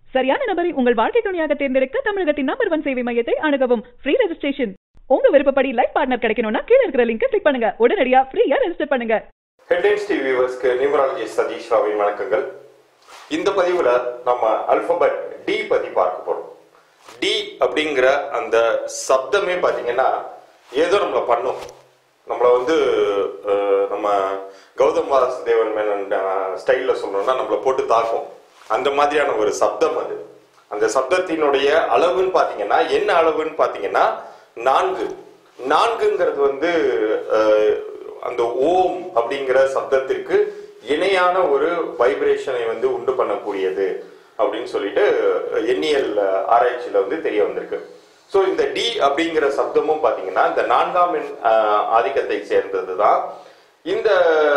சரியான நபரை உங்கள் வாழ்க்கை துணையாக தேர்ந்தெடுக்க தமிழகத்தின் நம்பர் ஒன் சேவை மையத்தை அணுகவும் ஃப்ரீ ரெஜிஸ்ட்ரேஷன் உங்க விருப்பப்படி லைஃப் பார்ட்னர் கிடைக்கணும்னா கீழ இருக்கிற லிங்கை கிளிக் பண்ணுங்க உடனடியா ஃப்ரீயா ரெஜிஸ்டர் பண்ணுங்க ஹெட்லைன்ஸ் டிவி வியூவர்ஸ்க்கு நியூமராலஜிஸ்ட் சதீஷ் ராவின் வணக்கங்கள் இந்த பதிவில் நம்ம அல்பபெட் டி பத்தி பார்க்க போறோம் டி அப்படிங்கிற அந்த சப்தமே பார்த்தீங்கன்னா ஏதோ நம்மளை பண்ணும் நம்மளை வந்து அஹ், நம்ம கௌதம் வாசுதேவன் மேனன் ஸ்டைலில் சொல்லணும்னா நம்மளை போட்டு தாக்கும் அந்த மாதிரியான ஒரு சப்தம் அது அந்த சப்தத்தினுடைய அளவுன்னு பார்த்தீங்கன்னா என்ன அளவுன்னு பார்த்தீங்கன்னா நான்கு நான்குங்கிறது வந்து அஹ், அந்த ஓம் அப்படிங்கிற சப்தத்திற்கு இணையான ஒரு வைப்ரேஷனை வந்து உண்டு பண்ணக்கூடியது அப்படின்னு சொல்லிட்டு எண்ணியல் ஆராய்ச்சியில வந்து தெரிய வந்திருக்கு ஸோ இந்த டி அப்படிங்கிற சப்தமும் பார்த்தீங்கன்னா இந்த நான்காம் எண் அஹ், ஆதிக்கத்தை சேர்ந்தது தான் இந்த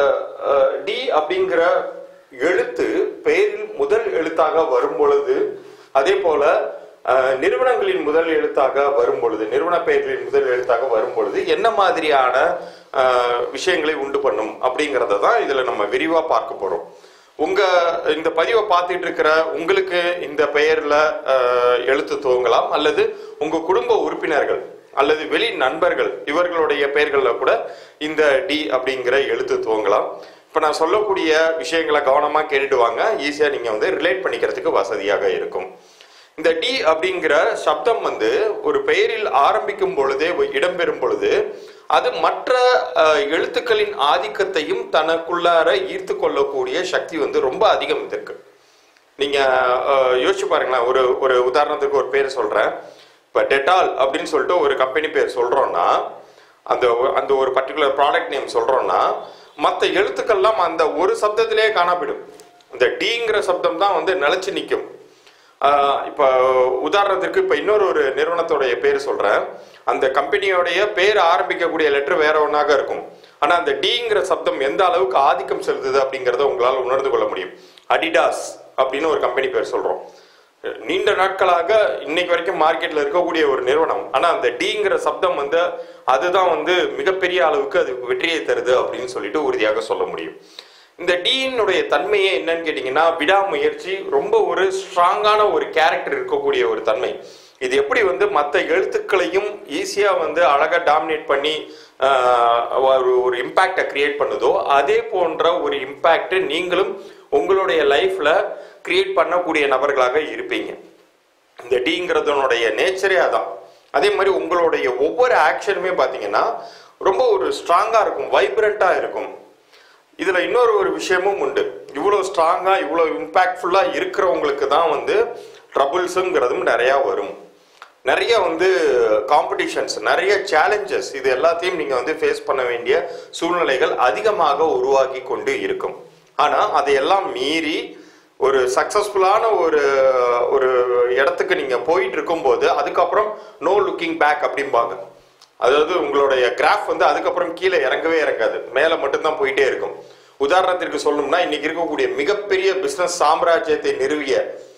டி அப்படிங்கிற எழுத்து பெயரில் முதல் எழுத்தாக வரும் பொழுது அதே போல அஹ், நிறுவனங்களின் முதல் எழுத்தாக வரும் பொழுது நிறுவன பெயர்களின் முதல் எழுத்தாக வரும் பொழுது என்ன மாதிரியான அஹ், விஷயங்களை உண்டு பண்ணும் அப்படிங்கிறத தான் இதுல நம்ம விரிவா பார்க்க போறோம் உங்க இந்த பதிவை பார்த்துட்டு இருக்கிற உங்களுக்கு இந்த பெயர்ல அஹ், எழுத்து துவங்கலாம் அல்லது உங்க குடும்ப உறுப்பினர்கள் அல்லது வெளி நண்பர்கள் இவர்களுடைய பெயர்கள்ல கூட இந்த டி அப்படிங்கிற எழுத்து துவங்கலாம் இப்ப நான் சொல்லக்கூடிய விஷயங்களை கவனமா கேட்டுட்டு வாங்க ஈஸியா நீங்க வந்து ரிலேட் பண்ணிக்கிறதுக்கு வசதியாக இருக்கும் இந்த டி அப்படிங்கிற சப்தம் வந்து ஒரு பெயரில் ஆரம்பிக்கும் பொழுதே இடம்பெறும் பொழுது அது மற்ற அஹ், எழுத்துக்களின் ஆதிக்கத்தையும் தனக்குள்ளார ஈர்த்து கொள்ளக்கூடிய சக்தி வந்து ரொம்ப அதிகம் இதற்கு நீங்க அஹ், யோசிச்சு பாருங்களேன் ஒரு ஒரு உதாரணத்துக்கு ஒரு பேர் சொல்றேன் இப்ப டெட்டால் அப்படின்னு சொல்லிட்டு ஒரு கம்பெனி பேர் சொல்றோம்னா அந்த ஒ- அந்த ஒரு பர்டிகுலர் ப்ராடக்ட் நேம் சொல்றோம்னா மற்ற எழுத்துக்கள்லாம் அந்த ஒரு சப்தத்திலேயே காணப்படும் இந்த டிங்கிற சப்தம் தான் வந்து நிலைச்சு நிற்கும் ஆஹ் இப்ப உதாரணத்திற்கு இப்ப இன்னொரு ஒரு நிறுவனத்தோடைய பேர் சொல்றேன் அந்த கம்பெனியோடைய பேர் ஆரம்பிக்கக்கூடிய லெட்டர் வேற ஒன்றாக இருக்கும் ஆனா அந்த டிங்கிற சப்தம் எந்த அளவுக்கு ஆதிக்கம் செலுத்துது அப்படிங்கறத உங்களால் உணர்ந்து கொள்ள முடியும் அடிடாஸ் அப்படின்னு ஒரு கம்பெனி பேர் சொல்றோம் நீண்ட நாட்களாக இன்னைக்கு வரைக்கும் மார்க்கெட்ல இருக்கக்கூடிய ஒரு நிறுவனம் ஆனா அந்த டிங்கிற சப்தம் வந்து அதுதான் வந்து மிகப்பெரிய அளவுக்கு அது வெற்றியை தருது அப்படின்னு சொல்லிட்டு உறுதியாக சொல்ல முடியும் இந்த டீனுடைய தன்மையே என்னன்னு கேட்டீங்கன்னா விடாமுயற்சி ரொம்ப ஒரு ஸ்ட்ராங்கான ஒரு கேரக்டர் இருக்கக்கூடிய ஒரு தன்மை இது எப்படி வந்து மற்ற எழுத்துக்களையும் ஈஸியா வந்து அழகா டாமினேட் பண்ணி ஆஹ், ஒரு ஒரு இம்பேக்டை கிரியேட் பண்ணுதோ அதே போன்ற ஒரு இம்பேக்ட் நீங்களும் உங்களுடைய லைஃப்ல கிரியேட் பண்ணக்கூடிய நபர்களாக இருப்பீங்க இந்த டீங்கிறதுனுடைய நேச்சரே அதான் அதே மாதிரி உங்களுடைய ஒவ்வொரு ஆக்ஷனுமே பார்த்தீங்கன்னா ரொம்ப ஒரு ஸ்ட்ராங்காக இருக்கும் வைப்ரண்ட்டாக இருக்கும் இதுல இன்னொரு ஒரு விஷயமும் உண்டு இவ்வளோ ஸ்ட்ராங்கா இவ்வளோ இம்பாக்ட்ஃபுல்லா இருக்கிறவங்களுக்கு தான் வந்து ட்ரபுள்ஸுங்கிறதும் நிறையா வரும் நிறைய வந்து காம்படிஷன்ஸ் நிறைய சேலஞ்சஸ் இது எல்லாத்தையும் நீங்க வந்து ஃபேஸ் பண்ண வேண்டிய சூழ்நிலைகள் அதிகமாக உருவாகி கொண்டு இருக்கும் ஆனா அதையெல்லாம் மீறி ஒரு சக்சஸ்ஃபுல்லான ஒரு ஒரு இடத்துக்கு நீங்க போயிட்டு இருக்கும்போது அதுக்கப்புறம் நோ லுக்கிங் பேக் அப்படிம்பாங்க அதாவது உங்களுடைய கிராஃப் வந்து அதுக்கப்புறம் கீழே இறங்கவே இறங்காது மேலே மட்டும்தான் போயிட்டே இருக்கும் உதாரணத்திற்கு சொல்லணும்னா இன்னைக்கு இருக்கக்கூடிய மிகப்பெரிய பிசினஸ் சாம்ராஜ்யத்தை நிறுவிய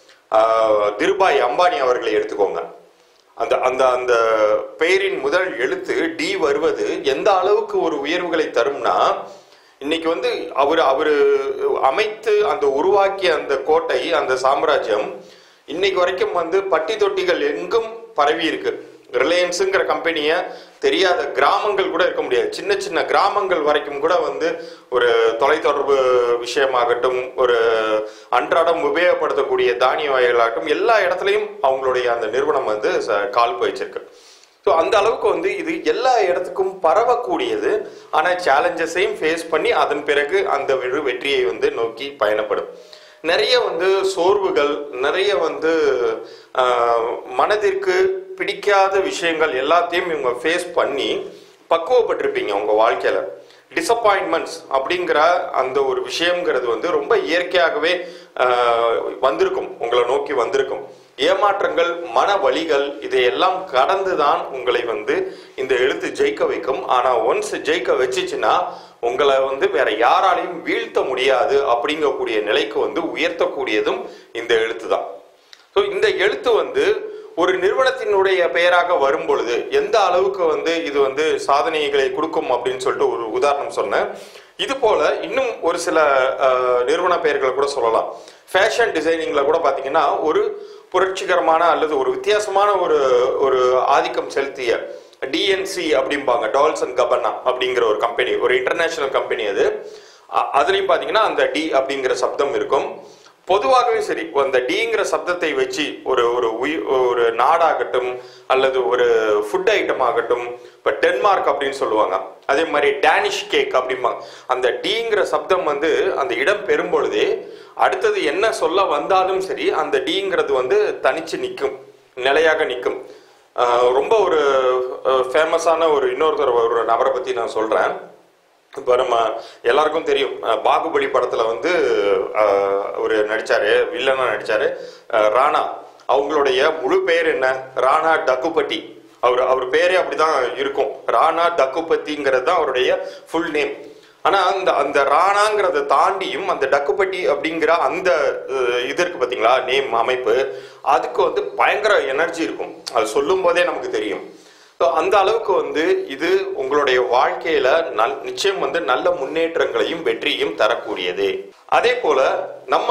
ஆஹ், திருபாய் அம்பானி அவர்களை எடுத்துக்கோங்க அந்த அந்த அந்த பெயரின் முதல் எழுத்து டி வருவது எந்த அளவுக்கு ஒரு உயர்வுகளை தரும்னா இன்னைக்கு வந்து அவர் அவரு அமைத்து அந்த உருவாக்கிய அந்த கோட்டை அந்த சாம்ராஜ்யம் இன்னைக்கு வரைக்கும் வந்து பட்டி தொட்டிகள் எங்கும் பரவி இருக்கு ரிலையன்ஸுங்கிற கம்பெனியை தெரியாத கிராமங்கள் கூட இருக்க முடியாது சின்ன சின்ன கிராமங்கள் வரைக்கும் கூட வந்து ஒரு தொலைத்தொடர்பு விஷயமாகட்டும் ஒரு அன்றாடம் உபயோகப்படுத்தக்கூடிய தானிய வகைகளாகட்டும் எல்லா இடத்துலையும் அவங்களுடைய அந்த நிறுவனம் வந்து ச- கால் போயிச்சிருக்கு ஸோ அந்த அளவுக்கு வந்து இது எல்லா இடத்துக்கும் பரவக்கூடியது ஆனால் சேலஞ்சஸையும் ஃபேஸ் பண்ணி அதன் பிறகு அந்த வெறு வெற்றியை வந்து நோக்கி பயணப்படும் நிறைய வந்து சோர்வுகள் நிறைய வந்து ஆஹ், மனதிற்கு பிடிக்காத விஷயங்கள் எல்லாத்தையும் இவங்க ஃபேஸ் பண்ணி பக்குவப்பட்டிருப்பீங்க உங்க வாழ்க்கையில டிசப்பாயின்மெண்ட்ஸ் அப்படிங்கிற அந்த ஒரு விஷயம்ங்கிறது வந்து ரொம்ப இயற்கையாகவே ஆஹ், வந்திருக்கும் உங்களை நோக்கி வந்திருக்கும் ஏமாற்றங்கள் மன வலிகள் இதையெல்லாம் கடந்துதான் உங்களை வந்து இந்த எழுத்து ஜெயிக்க வைக்கும் ஆனா ஒன்ஸ் ஜெயிக்க வச்சுச்சுன்னா உங்களை வந்து வேற யாராலையும் வீழ்த்த முடியாது அப்படிங்கக்கூடிய நிலைக்கு வந்து உயர்த்தக்கூடியதும் இந்த எழுத்து தான் ஸோ இந்த எழுத்து வந்து ஒரு நிறுவனத்தினுடைய பெயராக வரும் பொழுது எந்த அளவுக்கு வந்து இது வந்து சாதனைகளை கொடுக்கும் அப்படின்னு சொல்லிட்டு ஒரு உதாரணம் சொன்னேன் இது போல இன்னும் ஒரு சில அஹ், நிறுவன பெயர்களை கூட சொல்லலாம் ஃபேஷன் டிசைனிங்ல கூட பாத்தீங்கன்னா ஒரு புரட்சிகரமான அல்லது ஒரு வித்தியாசமான ஒரு ஒரு ஆதிக்கம் செலுத்திய டிஎன்சி அப்படிம்பாங்க டால்ஸ் அண்ட் கபன்னா அப்படிங்கிற ஒரு கம்பெனி ஒரு இன்டர்நேஷனல் கம்பெனி அது அ- அதுலயும் பாத்தீங்கன்னா அந்த டி அப்படிங்கிற சப்தம் இருக்கும் பொதுவாகவே சரி அந்த டிங்கிற சப்தத்தை வச்சு ஒரு ஒரு உயிர் ஒரு நாடாகட்டும் அல்லது ஒரு ஃபுட் ஐட்டம் ஆகட்டும் இப்போ டென்மார்க் அப்படின்னு சொல்லுவாங்க அதே மாதிரி டேனிஷ் கேக் அப்படிம்பாங்க அந்த டிங்கிற சப்தம் வந்து அந்த இடம் பெறும் பொழுதே அடுத்தது என்ன சொல்ல வந்தாலும் சரி அந்த டிங்கிறது வந்து தனிச்சு நிற்கும் நிலையாக நிற்கும் ஆஹ் ரொம்ப ஒரு ஃபேமஸான ஒரு இன்னொருத்தர் ஒரு நபரை பத்தி நான் சொல்றேன் இப்போ நம்ம எல்லாருக்கும் தெரியும் அஹ் பாகுபலி படத்துல வந்து அஹ், ஒரு நடிச்சாரு வில்லனா நடிச்சாரு அஹ், ராணா அவங்களுடைய முழு பெயர் என்ன ராணா டக்குபட்டி அவர் அவர் பேரே அப்படிதான் இருக்கும் ராணா டக்குபத்திங்கிறது தான் அவருடைய ஃபுல் நேம் ஆனா அந்த அந்த ராணாங்கிறத தாண்டியும் அந்த டக்குப்பட்டி அப்படிங்கிற அந்த அஹ், இது இருக்கு பாத்தீங்களா நேம் அமைப்பு அதுக்கு வந்து பயங்கர எனர்ஜி இருக்கும் அது சொல்லும் போதே நமக்கு தெரியும் So, அந்த அளவுக்கு வந்து இது உங்களுடைய வாழ்க்கையில நல் நிச்சயம் வந்து நல்ல முன்னேற்றங்களையும் வெற்றியும் தரக்கூடியது அதே போல நம்ம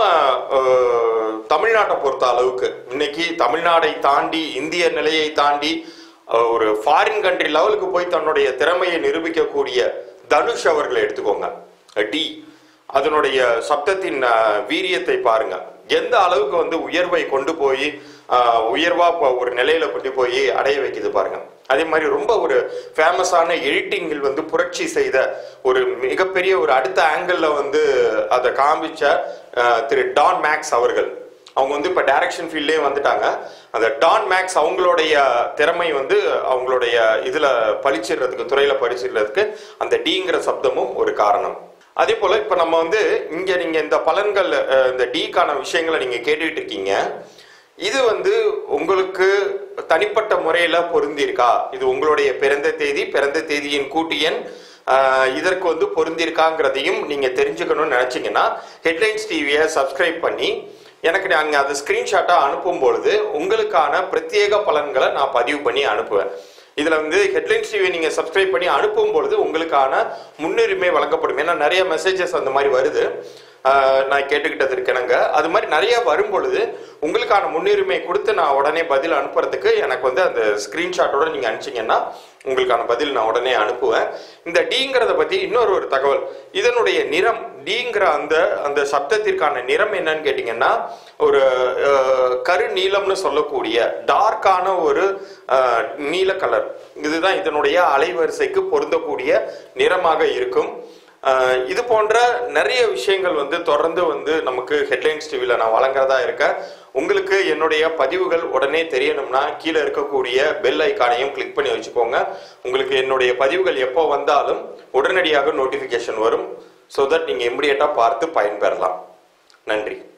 அஹ், தமிழ்நாட்டை பொறுத்த அளவுக்கு இன்னைக்கு தமிழ்நாடை தாண்டி இந்திய நிலையை தாண்டி அஹ், ஒரு ஃபாரின் கண்ட்ரி லெவலுக்கு போய் தன்னுடைய திறமையை நிரூபிக்கக்கூடிய தனுஷ் அவர்களை எடுத்துக்கோங்க டி அதனுடைய சப்தத்தின் அஹ், வீரியத்தை பாருங்க எந்த அளவுக்கு வந்து உயர்வை கொண்டு போய் அஹ், உயர்வா ப- ஒரு நிலையில கொண்டு போய் அடைய வைக்குது பாருங்க அதே மாதிரி ரொம்ப ஒரு ஃபேமஸான எடிட்டிங்கில் வந்து புரட்சி செய்த ஒரு மிகப்பெரிய ஒரு அடுத்த ஆங்கிள் வந்து அதை காமிச்ச அஹ், திரு டான் மேக்ஸ் அவர்கள் அவங்க வந்து இப்போ டைரக்ஷன் ஃபீல்ட்லேயே வந்துட்டாங்க அந்த டான் மேக்ஸ் அவங்களுடைய திறமை வந்து அவங்களுடைய இதுல பழிச்சிடுறதுக்கு துறையில பழிச்சிடுறதுக்கு அந்த டிங்கிற சப்தமும் ஒரு காரணம் அதே போல இப்ப நம்ம வந்து இங்க நீங்க இந்த பலன்கள் அஹ், இந்த டிக்கான விஷயங்களை நீங்க கேட்டுட்டு இருக்கீங்க இது வந்து உங்களுக்கு தனிப்பட்ட முறையில பொருந்திருக்கா இது உங்களுடைய பிறந்த தேதி பிறந்த தேதியின் கூட்டு எண் ஆஹ், இதற்கு வந்து பொருந்திருக்காங்கிறதையும் நீங்க தெரிஞ்சுக்கணும்னு நினைச்சீங்கன்னா ஹெட்லைன்ஸ் டிவியை சப்ஸ்கிரைப் பண்ணி எனக்கு நாங்கள் அதை ஸ்க்ரீன்ஷாட்டாக அனுப்பும் பொழுது உங்களுக்கான பிரத்யேக பலன்களை நான் பதிவு பண்ணி அனுப்புவேன் இதில் வந்து ஹெட்லைன்ஸ் டிவி நீங்கள் சப்ஸ்கிரைப் பண்ணி அனுப்பும் பொழுது உங்களுக்கான முன்னுரிமை வழங்கப்படும் ஏன்னா நிறைய மெசேஜஸ் அந்த மாதிரி வருது ஆஹ் நான் கேட்டுக்கிட்டது இருக்கேனுங்க அது மாதிரி நிறைய வரும் பொழுது உங்களுக்கான முன்னுரிமை கொடுத்து நான் உடனே பதில் அனுப்புறதுக்கு எனக்கு வந்து அந்த ஸ்க்ரீன்ஷாட்டோட நீங்கள் அனுப்பிச்சிங்கன்னா உங்களுக்கான பதில் நான் உடனே அனுப்புவேன் இந்த டிங்கிறத பற்றி இன்னொரு ஒரு தகவல் இதனுடைய நிறம் டிங்கிற அந்த அந்த சப்தத்திற்கான நிறம் என்னன்னு கேட்டிங்கன்னா ஒரு அஹ், கரு நீலம்னு சொல்லக்கூடிய டார்க்கான ஒரு அஹ், நீல கலர் இதுதான் இதனுடைய அலைவரிசைக்கு பொருந்தக்கூடிய நிறமாக இருக்கும் அஹ், இது போன்ற நிறைய விஷயங்கள் வந்து தொடர்ந்து வந்து நமக்கு ஹெட்லைன்ஸ் டிவியில் நான் வழங்குறதா இருக்கேன் உங்களுக்கு என்னுடைய பதிவுகள் உடனே தெரியணும்னா கீழே இருக்கக்கூடிய பெல் ஐக்கானையும் கிளிக் பண்ணி வச்சுக்கோங்க உங்களுக்கு என்னுடைய பதிவுகள் எப்போ வந்தாலும் உடனடியாக நோட்டிஃபிகேஷன் வரும் ஸோ தட் நீங்கள் இம்மிடியட்டாக பார்த்து பயன்பெறலாம் நன்றி